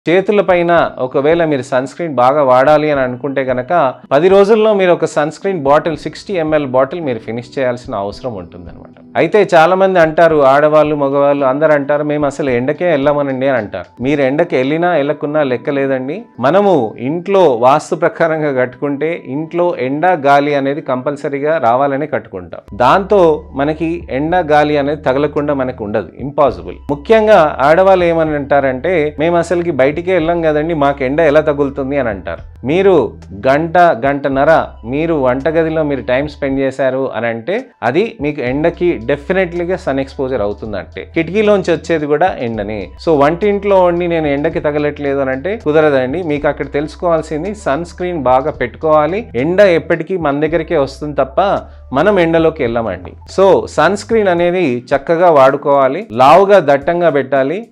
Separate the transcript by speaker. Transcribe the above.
Speaker 1: చేతుల పైన ఒకవేళ మీరు సన్ స్క్రీన్ బాగా వాడాలి అని అనుకుంటే కనుక పది రోజుల్లో మీరు ఒక sunscreen bottle sixty ML bottle మీరు ఫినిష్ చేయాల్సిన అవసరం ఉంటుందన్నమాట అయితే చాలా మంది అంటారు ఆడవాళ్ళు మగవాళ్ళు అందరు అంటారు మేము అసలు ఎండకే వెళ్ళమనండి అని అంటారు మీరు ఎండకి వెళ్ళినా వెళ్ళకున్నా లెక్క లేదండి మనము ఇంట్లో వాస్తు ప్రకారంగా కట్టుకుంటే ఇంట్లో ఎండ గాలి అనేది కంపల్సరీగా రావాలని కట్టుకుంటాం దాంతో మనకి ఎండ గాలి అనేది తగలకుండా మనకు ఉండదు ఇంపాసిబుల్ ముఖ్యంగా ఆడవాళ్ళు ఏమని అంటారంటే మేము అసలుకి బయటికే వెళ్ళాం కదండి మాకు ఎండ ఎలా తగులుతుంది అని అంటారు మీరు గంట గంటన్నర మీరు వంటగదిలో మీరు టైం స్పెండ్ చేశారు అని అంటే అది మీకు ఎండకి డెఫినెట్లీగా సన్ ఎక్స్పోజర్ అవుతుందంటే కిటికీలోంచి వచ్చేది కూడా ఎండని సో వంటింట్లో ఉండి నేను ఎండకి తగలట్లేదు అని అంటే కుదరదండి మీకు అక్కడ తెలుసుకోవాల్సింది సన్ స్క్రీన్ బాగా పెట్టుకోవాలి ఎండ ఎప్పటికీ మన దగ్గరికే వస్తుంది తప్ప మనం ఎండలోకి వెళ్ళమండి సో సన్ స్క్రీన్ అనేది చక్కగా వాడుకోవాలి లావుగా దట్టంగా పెట్టాలి